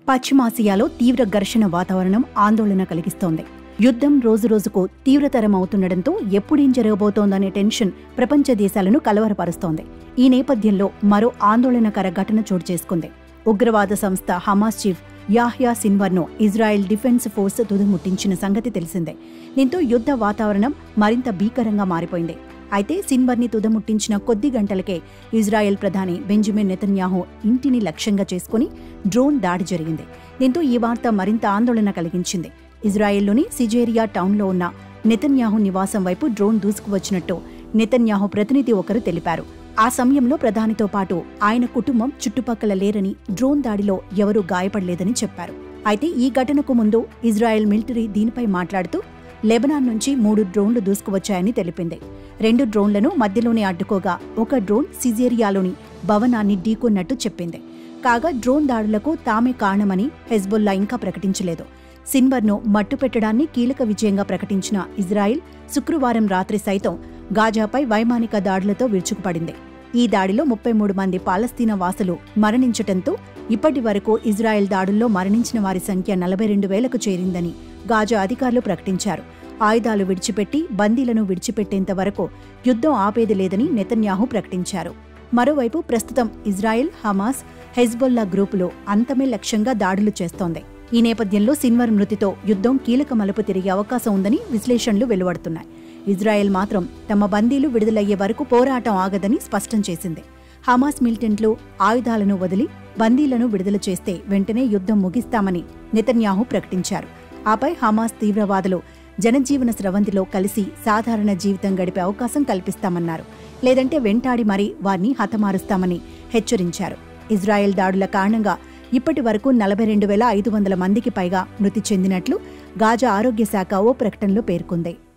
పశ్చిమాసియాలో తీవ్ర ఘర్షణ వాతావరణం ఆందోళన కలిగిస్తోంది యుద్ధం రోజురోజుకు తీవ్రతరం అవుతుండటంతో ఎప్పుడేం జరగబోతోందనే టెన్షన్ ప్రపంచ దేశాలను కలవరపరుస్తోంది ఈ నేపథ్యంలో మరో ఆందోళనకర ఘటన చోటు చేసుకుంది ఉగ్రవాద సంస్థ హమాస్ చీఫ్ యాహ్యా సిన్వర్ను ఇజ్రాయెల్ డిఫెన్స్ ఫోర్స్ తుదముట్టించిన సంగతి తెలిసిందే దీంతో యుద్ధ వాతావరణం మరింత భీకరంగా మారిపోయింది అయితే సిన్వర్ని తుదముట్టించిన కొద్ది గంటలకే ఇజ్రాయెల్ ప్రధాని బెంజమిన్ నెతన్యాహు ఇంటిని లక్ష్యంగా చేసుకుని డ్రోన్ దాడి జరిగింది దీంతో ఈ వార్త మరింత ఆందోళన కలిగించింది ఇజ్రాయెల్లోని సిజేరియా టౌన్లో ఉన్న నెతన్యాహు నివాసం వైపు డ్రోన్ దూసుకువచ్చినట్టు నెతన్యాహు ప్రతినిధి ఒకరు తెలిపారు ఆ సమయంలో ప్రధానితో పాటు ఆయన కుటుంబం చుట్టుపక్కల లేరని డ్రోన్ దాడిలో ఎవరూ గాయపడలేదని చెప్పారు అయితే ఈ ఘటనకు ముందు ఇజ్రాయెల్ మిలిటరీ దీనిపై మాట్లాడుతూ లెబనాన్ నుంచి మూడు డ్రోన్లు దూసుకువచ్చాయని తెలిపింది రెండు డ్రోన్లను మధ్యలోనే అడ్డుకోగా ఒక డ్రోన్ సిజేరియాలోని భవనాన్ని ఢీకొన్నట్టు చెప్పింది కాగా డ్రోన్ దాడులకు తామే కారణమని హెజ్బుల్లా ఇంకా ప్రకటించలేదు సిన్వర్ను మట్టుపెట్టడాన్ని కీలక విజయంగా ప్రకటించిన ఇజ్రాయిల్ శుక్రవారం రాత్రి సైతం గాజాపై వైమానిక దాడులతో విరుచుకుపడింది ఈ దాడిలో ముప్పై మూడు మంది పాలస్తీనా వాసులు మరణించటంతో ఇప్పటి వరకు ఇజ్రాయెల్ దాడుల్లో మరణించిన వారి సంఖ్య నలభై రెండు వేలకు చేరిందని గాజా అధికారులు ప్రకటించారు ఆయుధాలు విడిచిపెట్టి బందీలను విడిచిపెట్టేంత వరకు యుద్ధం ఆపేది లేదని నెతన్యాహు ప్రకటించారు మరోవైపు ప్రస్తుతం ఇజ్రాయెల్ హమాస్ హెజ్బొల్లా గ్రూపులు అంతమే లక్ష్యంగా దాడులు చేస్తోంది ఈ నేపథ్యంలో సిన్వర్ మృతితో యుద్ధం కీలక మలుపు తిరిగే అవకాశం ఉందని విశ్లేషణలు వెలువడుతున్నాయి ఇజ్రాయెల్ మాత్రం తమ బందీలు విడుదలయ్యే వరకు పోరాటం ఆగదని స్పష్టం చేసింది హమాస్ మిలిటెంట్లు ఆయుధాలను వదిలి బందీలను విడుదల చేస్తే వెంటనే యుద్ధం ముగిస్తామని నెతన్యాహు ప్రకటించారు ఆపై హమాస్ తీవ్రవాదులు జనజీవన స్రవంతిలో కలిసి సాధారణ జీవితం గడిపే అవకాశం కల్పిస్తామన్నారు లేదంటే వెంటాడి మరీ వారిని హతమారుస్తామని హెచ్చరించారు ఇజ్రాయెల్ దాడుల కారణంగా ఇప్పటి వరకు నలభై రెండు వేల ఐదు వందల మందికి పైగా మృతి చెందినట్లు గాజా ఆరోగ్య శాఖ ఓ ప్రకటనలో పేర్కొంది